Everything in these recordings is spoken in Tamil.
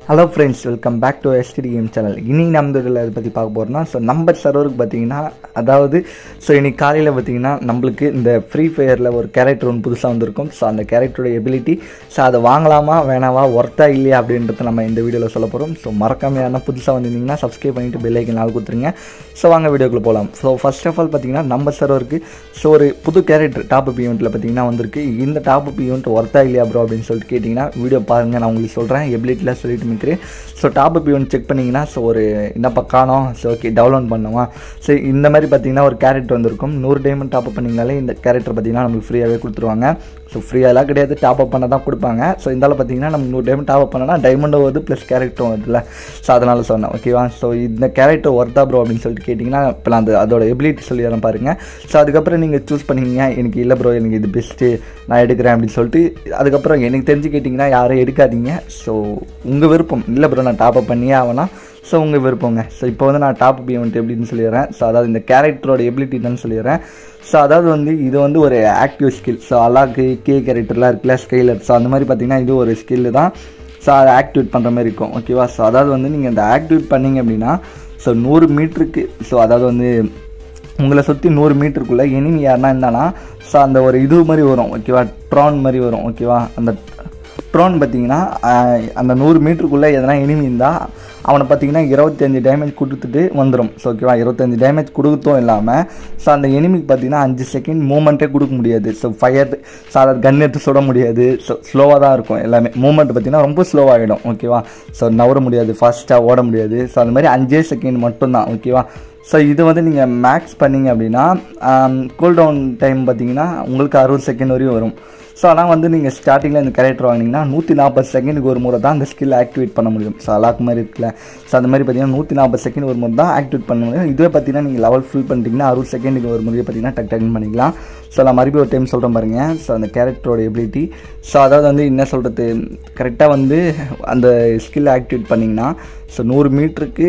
hello friends welcome back to STD game channel இனி நம்ம இதில் அதை பற்றி பார்க்க போகிறோம்னா ஸோ நம்ம சர்வருக்கு பார்த்தீங்கன்னா அதாவது ஸோ இன்னைக்கு காலையில் பார்த்தீங்கன்னா நம்மளுக்கு இந்த ஃப்ரீ ஃபயரில் ஒரு கேரக்டர் ஒன்று புதுசாக வந்திருக்கும் ஸோ அந்த கேரக்டரோட எபிலிட்டி ஸோ அதை வாங்கலாமா வேணாவா ஒர்த்தா இல்லையா அப்படின்றத நம்ம இந்த வீடியோவில் சொல்ல போகிறோம் ஸோ மறக்காம யாருன்னா புதுசாக வந்திருந்தீங்கன்னா சப்ஸ்கிரைப் பண்ணிவிட்டு பெல் ஐக்கன் நாள் கொடுத்துருங்க ஸோ வாங்க வீடியோக்குள்ளே போகலாம் ஸோ ஃபர்ஸ்ட் ஆஃப் ஆல் பார்த்தீங்கன்னா நம்ம சர்வருக்கு ஸோ ஒரு புது கேரக்டர் டாப் அப் ஈவெண்ட்டில் பார்த்தீங்கன்னா வந்திருக்கு இந்த டாப் அப் ஈவெண்ட் ஒர்த்தா இல்லையா ப்ரோ அப்படின்னு சொல்லிட்டு கேட்டிங்கன்னா வீடியோ பாருங்கள் நான் உங்களுக்கு சொல்கிறேன் எபிலிட்டியில் சொல்லிட்டு மிக்கிறேன் so top up event check பண்ணிங்கன்னா ஸோ ஒரு என்னப்பா காணோம் ஸோ ஓகே டவுன்லோட் பண்ணுமா ஸோ இந்த மாதிரி பார்த்தீங்கன்னா ஒரு கேரக்டர் வந்திருக்கும் நூறு டைமண்ட் டாப் அப் பண்ணிங்கனாலே இந்த கேரக்டர் பார்த்தீங்கன்னா நமக்கு ஃப்ரீயாகவே கொடுத்துருவாங்க ஸோ ஃப்ரீயாலாம் கிடையாது டாப் அப் பண்ண தான் கொடுப்பாங்க ஸோ இருந்தாலும் பார்த்தீங்கன்னா நம்ம நூறு டைமண்ட் டாப் அப் பண்ணனா டைமண்டும் வருது ப்ளஸ் கேரக்டரும் வருதுல்ல ஸோ அதனால் சொன்னேன் ஓகேவா ஸோ இந்த கேரக்டர் ஒர்த்தா ப்ரோ அப்படின்னு சொல்லிட்டு கேட்டிங்கன்னா இப்போ நான் அந்த அதோட எபிலிட்டி சொல்லி தரேன் பாருங்கள் ஸோ அதுக்கப்புறம் நீங்கள் சூஸ் பண்ணிங்க எனக்கு இல்லை ப்ரோ எனக்கு இது பெஸ்ட்டு நான் எடுக்கிறேன் அப்படின்னு சொல்லிட்டு அதுக்கப்புறம் எனக்கு தெரிஞ்சு கேட்டிங்கன்னா யாரும் எடுக்காதீங்க ஸோ உங்கள் விருப்பம் இல்லை ப்ரோ நான் டாப் அப் பண்ணியே ஆகலாம் ஸோ உங்கள் விருப்பங்க ஸோ இப்போ வந்து நான் டாப் அப் ஈவெண்ட் எப்படின்னு சொல்லிடுறேன் ஸோ அதாவது இந்த கேரக்டரோட எபிலிட்டி தான் சொல்லிடுறேன் ஸோ அதாவது வந்து இது வந்து ஒரு ஆக்டிவ் ஸ்கில் ஸோ அலாக்கு கே கேரக்டர்லாம் இருக்குல்ல ஸ்கைலர் ஸோ அந்த மாதிரி பார்த்தீங்கன்னா இது ஒரு ஸ்கில்லு தான் ஸோ அதை ஆக்டிவேட் பண்ணுற மாதிரி இருக்கும் ஓகேவா ஸோ அதாவது வந்து நீங்கள் இந்த ஆக்டிவேட் பண்ணீங்க அப்படின்னா ஸோ நூறு மீட்டருக்கு ஸோ அதாவது வந்து உங்களை சுற்றி நூறு மீட்டருக்குள்ளே எனிமி யாருன்னா இருந்தானா ஸோ அந்த ஒரு இது மாதிரி வரும் ஓகேவா ட்ரான் மாதிரி வரும் ஓகேவா அந்த ட்ரோன் பார்த்தீங்கன்னா ஆஹ், அந்த நூறு மீட்டருக்குள்ளே எதனா எனிமி இருந்தால் அவனை பார்த்தீங்கன்னா இருபத்தஞ்சு டேமேஜ் கொடுத்துட்டு வந்துடும் ஸோ ஓகேவா இருபத்தஞ்சு டேமேஜ் கொடுத்தும் இல்லாமல் ஸோ அந்த எனிமிக்கு பார்த்தீங்கன்னா அஞ்சு செகண்ட் மூமெண்ட்டே கொடுக்க முடியாது ஸோ ஃபயர் ஸோ அதை கன் எடுத்து சுட முடியாது ஸோ ஸ்லோவாக தான் இருக்கும் எல்லாமே மூமெண்ட் பார்த்தீங்கன்னா ரொம்ப ஸ்லோவாகிடும் ஓகேவா ஸோ நவர முடியாது ஃபாஸ்ட்டாக ஓட முடியாது ஸோ அந்த மாதிரி அஞ்சே செகண்ட் மட்டும்தான் ஓகேவா ஸோ இது வந்து நீங்கள் மேக்ஸ் பண்ணீங்க அப்படின்னா கூல் டவுன் டைம் பார்த்தீங்கன்னா உங்களுக்கு அறுபது செகண்ட் வரையும் வரும் ஸோ ஆனால் வந்து நீங்கள் ஸ்டார்டிங்கில் இந்த கேரக்டர் வாங்கினீங்கன்னா நூற்றி நாற்பது செகண்டுக்கு ஒரு முறை தான் அந்த ஸ்கில் ஆக்டிவேட் பண்ண முடியும் ஸோ அலாக் மாதிரி இருக்குல்ல ஸோ அந்த மாதிரி பார்த்தீங்கன்னா நூற்றி நாற்பது செகண்ட் ஒரு முறை தான் ஆக்டிவேட் பண்ண முடியும் இதுவே பார்த்தீங்கன்னா நீங்கள் லெவல் ஃபில் பண்ணிட்டீங்கன்னா அறுபது செகண்டுக்கு ஒரு முறையை பார்த்தீங்கன்னா டக் டக்குன்னு பண்ணிக்கலாம் ஸோ நான் மறுபடியும் ஒரு டைம் சொல்கிறேன் பாருங்க ஸோ அந்த கேரக்டரோட எபிலிட்டி ஸோ அதாவது வந்து என்ன சொல்கிறது கரெக்டாக வந்து அந்த ஸ்கில் ஆக்டிவேட் பண்ணிங்கன்னா ஸோ நூறு மீட்டருக்கு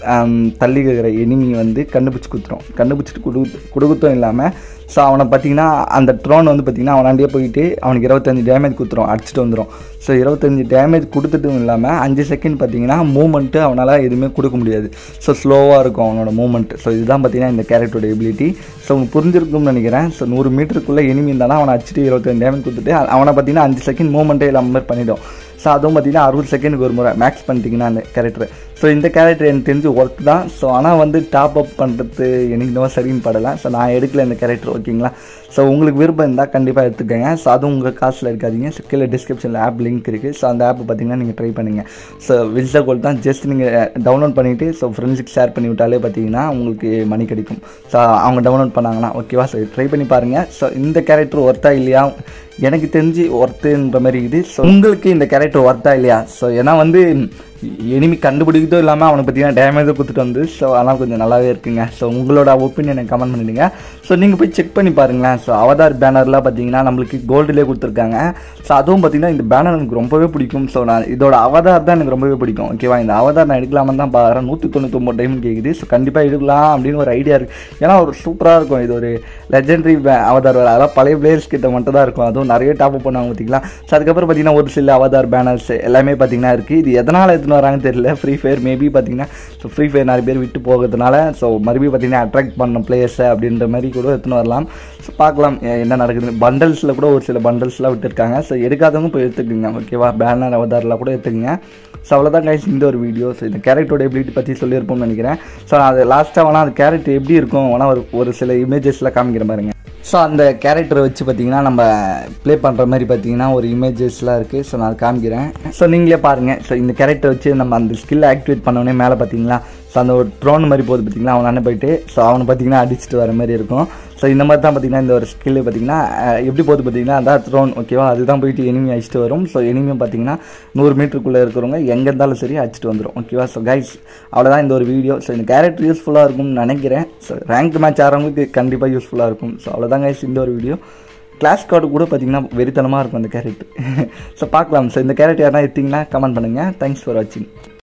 தள்ளி இருக்கிற எனிமி வந்து கண்டுபிடிச்சி கொடுத்துரும் கண்டுபிடிச்சிட்டு கொடு கொடுக்கத்தும் இல்லாமல் ஸோ அவனை பார்த்தீங்கன்னா அந்த ட்ரோன் வந்து பார்த்தீங்கன்னா அவனாண்டியே போயிட்டு அவனுக்கு இருபத்தஞ்சு டேமேஜ் கொடுத்துரும் அடிச்சுட்டு வந்துடும் ஸோ இருபத்தஞ்சு டேமேஜ் கொடுத்துட்டும் இல்லாமல் அஞ்சு செகண்ட் பார்த்தீங்கன்னா மூமெண்ட்டு அவனால் எதுவுமே கொடுக்க முடியாது ஸோ ஸ்லோவாக இருக்கும் அவனோட மூமெண்ட் ஸோ இதுதான் பார்த்தீங்கன்னா இந்த கேரக்டரோட எபிலிட்டி ஸோ உங்களுக்கு புரிஞ்சிருக்கும்னு நினைக்கிறேன் ஸோ நூறு மீட்டருக்குள்ளே எனிமி இருந்தாலும் அவனை அடிச்சுட்டு இருபத்தஞ்சு டேமேஜ் கொடுத்துட்டு அவனை பார்த்தீங்கன்னா அஞ்சு செகண்ட் மூமெண்ட்டே இல்லாமல் மாதிரி பண்ணிடும் ஸோ அதுவும் பார்த்தீங்கன்னா அறுபது செகண்டுக்கு ஒரு முறை மேக்ஸ் பண்ணிட்டீங்கன்னா அந்த கேரக்டர் ஸோ இந்த கேரக்டர் எனக்கு தெரிஞ்சு ஒர்க் தான் ஸோ ஆனால் வந்து டாப் அப் பண்ணுறது எனக்கு இன்னும் சரின்னு படலை ஸோ நான் எடுக்கல இந்த கேரக்டர் ஓகேங்களா ஸோ உங்களுக்கு விருப்பம் இருந்தால் கண்டிப்பாக எடுத்துக்கோங்க ஸோ அதுவும் உங்கள் காசில் இருக்காதீங்க ஸோ கீழே டிஸ்கிரிப்ஷனில் ஆப் லிங்க் இருக்குது ஸோ அந்த ஆப் பார்த்தீங்கன்னா நீங்கள் ட்ரை பண்ணுங்கள் ஸோ வில்சா கோல் தான் ஜஸ்ட் நீங்கள் டவுன்லோட் பண்ணிவிட்டு ஸோ ஃப்ரெண்ட்ஸுக்கு ஷேர் பண்ணி விட்டாலே பார்த்தீங்கன்னா உங்களுக்கு மணி கிடைக்கும் ஸோ அவங்க டவுன்லோட் பண்ணாங்கன்னா ஓகேவா ஸோ ட்ரை பண்ணி பாருங்கள் ஸோ இந்த கேரக்டர் ஒர்த்தா இல்லையா எனக்கு தெரிஞ்சு ஒர்த்துன்ற மாதிரி இது ஸோ உங்களுக்கு இந்த கேரக்டர் ஒர்த்தா இல்லையா ஸோ ஏன்னா வந்து எனிமி கண்டுபிடிக்கிறதும் இல்லாமல் அவனுக்கு பார்த்தீங்கன்னா டேமேஜும் கொடுத்துட்டு வந்து ஸோ அதெல்லாம் கொஞ்சம் நல்லாவே இருக்குங்க ஸோ உங்களோட ஒப்பீனியனை கமெண்ட் பண்ணிடுங்க ஸோ நீங்கள் போய் செக் பண்ணி பாருங்களேன் ஸோ அவதார் பேனர்லாம் பார்த்தீங்கன்னா நம்மளுக்கு கோல்டுலேயே கொடுத்துருக்காங்க ஸோ அதுவும் பார்த்தீங்கன்னா இந்த பேனர் எனக்கு ரொம்பவே பிடிக்கும் ஸோ நான் இதோட அவதார் தான் எனக்கு ரொம்பவே பிடிக்கும் ஓகேவா இந்த அவதார் நான் எடுக்கலாமான்னு தான் பார்க்குறேன் நூற்றி தொண்ணூத்தொம்பது டைம் கேட்குது ஸோ கண்டிப்பாக எடுக்கலாம் அப்படின்னு ஒரு ஐடியா இருக்குது ஏன்னா ஒரு சூப்பராக இருக்கும் இது ஒரு லெஜெண்டரி அவதார் வர அதெல்லாம் பழைய பிளேயர்ஸ் கிட்ட மட்டும் தான் இருக்கும் அதுவும் நிறைய டாப் பண்ணுவாங்க பார்த்தீங்களா ஸோ அதுக்கப்புறம் பார்த்தீங்கன்னா ஒரு சில அவதார் பேனர்ஸ் எல்லாமே பார்த்தீங்கன்னா இருக்குது இது எதனால் எடுத்துன்னு வராங்கன்னு தெரியல ஃப்ரீ ஃபயர் மேபி பார்த்தீங்கன்னா ஸோ ஃப்ரீ ஃபயர் நிறைய பேர் விட்டு போகிறதுனால ஸோ மறுபடியும் பார்த்தீங்கன்னா அட்ராக்ட் பண்ண பிளேயர்ஸை அப்படின்ற மாதிரி கூட எடுத்துன்னு வரலாம் ஸோ பார்க்கலாம் எ- என்ன நடக்குது பண்டல்ஸில் கூட ஒரு சில பண்டல்ஸ்லாம் விட்டுருக்காங்க ஸோ எடுக்காதவங்க போய் எடுத்துக்கோங்க ஓகேவா பேனர் அவதாரில் கூட எடுத்துக்கோங்க ஸோ அவ்வளோதான் கைஸ் இந்த ஒரு வீடியோ ஸோ இந்த கேரக்டரோட எபிலிட்டி பற்றி சொல்லியிருப்போம்னு நினைக்கிறேன் ஸோ நான் அது லாஸ்ட்டாக வேணால் அந்த கேரக்டர் எப்படி இருக்கும் வேணால் ஒரு ஒரு சில இமேஜஸ்லாம் காமிக்கிற பாருங்க ஸோ அந்த கேரக்டரை வச்சு பார்த்தீங்கன்னா நம்ம ப்ளே பண்ணுற மாதிரி பார்த்தீங்கன்னா ஒரு இமேஜஸ்லாம் இருக்குது ஸோ நான் அதை காமிக்கிறேன் ஸோ நீங்களே பாருங்கள் ஸோ இந்த கேரக்டர் வச்சு நம்ம அந்த ஸ்கில் ஆக்டிவேட் பண்ணோடனே மேலே பார்த்தீங்களா ஸோ அந்த ஒரு ட்ரோன் மாதிரி போகுது பார்த்தீங்களா அவன் அண்ணன் போயிட்டு ஸோ அவனை பார்த்தீங்கன்னா அடிச்சுட்டு வர மாதிரி இருக்கும் ஸோ இந்த மாதிரி தான் பார்த்தீங்கன்னா இந்த ஒரு ஸ்கில் பார்த்தீங்கன்னா அஹ், எப்படி போகுது பார்த்தீங்கன்னா அதான் ட்ரோன் ஓகேவா அதுதான் போயிட்டு எனிமி அடிச்சுட்டு வரும் ஸோ எனிமியும் பார்த்தீங்கன்னா நூறு மீட்டருக்குள்ளே இருக்கிறவங்க எங்கே இருந்தாலும் சரி அடிச்சுட்டு வந்துடும் ஓகேவா ஸோ கைஸ் அவ்வளோதான் இந்த ஒரு வீடியோ ஸோ இந்த கேரக்டர் யூஸ்ஃபுல்லாக இருக்கும்னு நினைக்கிறேன் ஸோ ரேங்க் மேட்ச் ஆகிறவங்களுக்கு கண்டிப்பாக யூஸ்ஃபுல்லாக இருக்கும் ஸோ அவ்வளோதான் கைஸ் இந்த ஒரு வீடியோ கிளாஸ் கார்டு கூட பார்த்தீங்கன்னா வெறித்தனமாக இருக்கும் அந்த கேரக்டர் ஸோ பார்க்கலாம் ஸோ இந்த கேரக்டர் யாரா எடுத்தீங்கன்னா கமெண்ட் பண்ணுங்கள் தேங்க்ஸ் ஃபார் வாட்சிங்